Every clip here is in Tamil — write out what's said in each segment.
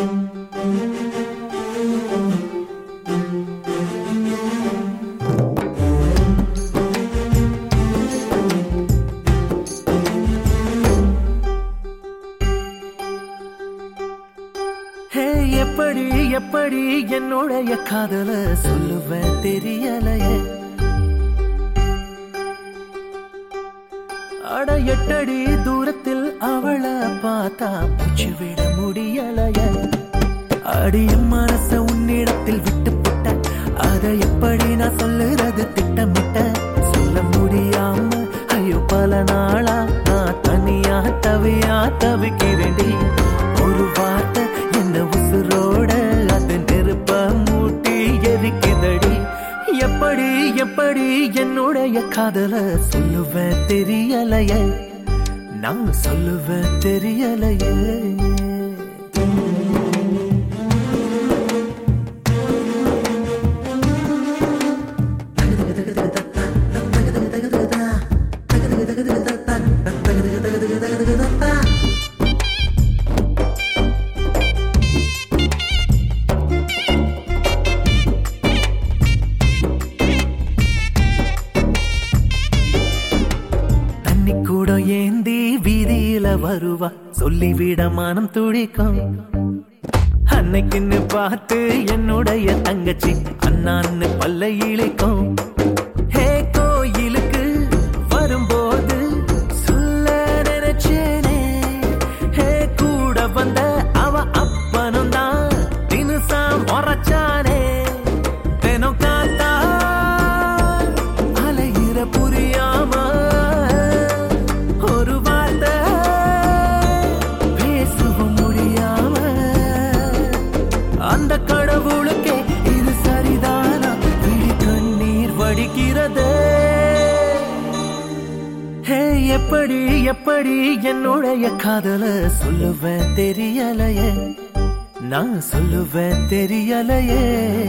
ஹே எப்படி எப்படி என்னுடைய காதல சொல்லுவேன் தெரியலையே அட எட்டடி தூரத்தில் அவளை பார்த்தா மூச்சு விட முடியலையே அடியும் மனச உன்னிடத்தில் விட்டு போட்ட அதை எப்படி நான் சொல்லுறது திட்டமிட்ட சொல்ல முடியாம ஐயோ பல நாளா நான் தனியா தவியா தவிக்கிறேன்டி ஒரு வார்த்தை என்ன உசுரோட அது நெருப்ப மூட்டி எரிக்குதடி எப்படி எப்படி என்னுடைய காதல சொல்லுவேன் தெரியலையே நான் சொல்லுவேன் தெரியலையே தண்ணி கூட ஏந்தி வீதியில வருவா சொல்லிவிட மனம் துடிக்கும் அன்னைக்குன்னு பார்த்து என்னுடைய தங்கச்சி அண்ணான்னு பல்ல இழிக்கும் ஹே கோயிலுக்கு வரும்போது சொல்ல நினைச்சேனே ஹே கூட வந்த அவ அப்பனும் தான் தினுசா முறைச்சானே தினம் காத்தா அலையிற புரியாம ஒரு வார்த்தை பேசவும் முடியாம அந்த கடவுளுக்கே இது சரிதானா விழி கண்ணீர் வடிக்கிறதே ஹே எப்படி எப்படி என்னுடைய காதல சொல்லுவேன் தெரியலையே நான் சொல்லுவேன் தெரியலையே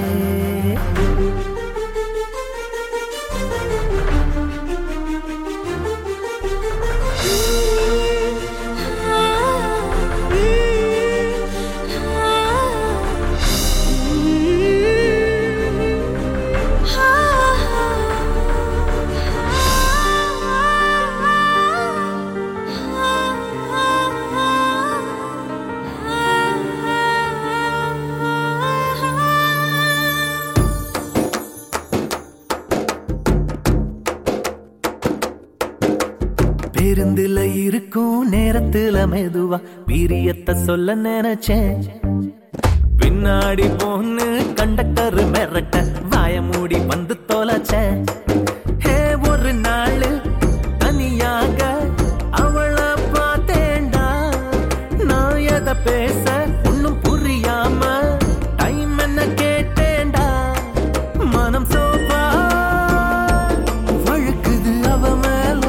பேருந்துல இருக்கும் நேரத்துல மெதுவா வீரியத்தை சொல்ல நினைச்சேன் பின்னாடி போன்னு கண்டக்டர் மிரட்ட வாய மூடி வந்து தொலைச்சேன் ஹே ஒரு நாள் தனியாக அவளை பார்த்தேன்டா நான் எதை பேச ஒன்னும் புரியாம டைம் என்ன கேட்டேன்டா மனம் சோபா வழுக்குது அவ மேல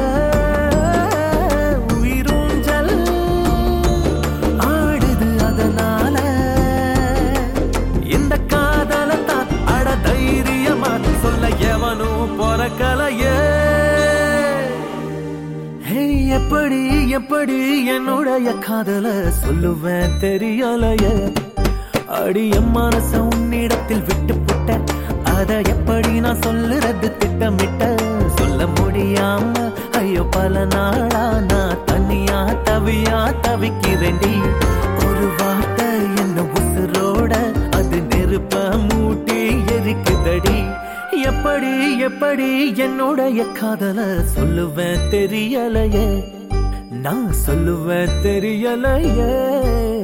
உயிரூஞ்சல் ஆடுது அதனால இந்த காதலத்தான் அட தைரியமா சொல்ல எவனும் பொறக்கலையே ஹே எப்படி எப்படி என்னுடைய காதல சொல்லுவேன் தெரியலையே அடி என் மனச உன்னிடத்தில் விட்டு புட்ட அத எப்படி நான் சொல்லுறது திட்டமிட்ட சொல்ல முடியாம ஐயோ பல நாளா நான் தனியா தவியா தவிக்கிறேன்டி ஒரு வார்த்தை என்ன உசுரோட அது நெருப்ப மூட்டி எரிக்குதடி எப்படி எப்படி என்னுடைய காதல சொல்லுவேன் தெரியலையே நான் சொல்லுவேன் தெரியலையே